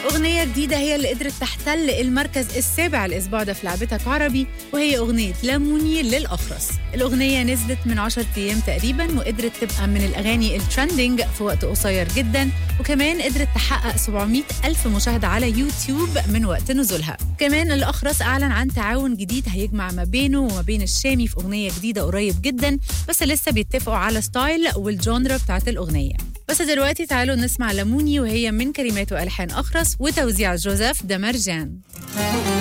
أغنية جديدة هي اللي قدرت تحتل المركز السابع الأسبوع ده في لعبتك عربي وهي أغنية لموني للأخرس الأغنية نزلت من 10 أيام تقريبا وقدرت تبقى من الأغاني الترندنج في وقت قصير جدا وكمان قدرت تحقق 700 ألف مشاهدة على يوتيوب من وقت نزولها كمان الأخرس أعلن عن تعاون جديد هيجمع ما بينه وما بين الشامي في أغنية جديدة قريب جدا بس لسه بيتفقوا على ستايل والجونرا بتاعت الأغنية بس دلوقتي تعالوا نسمع لموني وهي من كلمات وألحان أخرس وتوزيع جوزيف دمرجان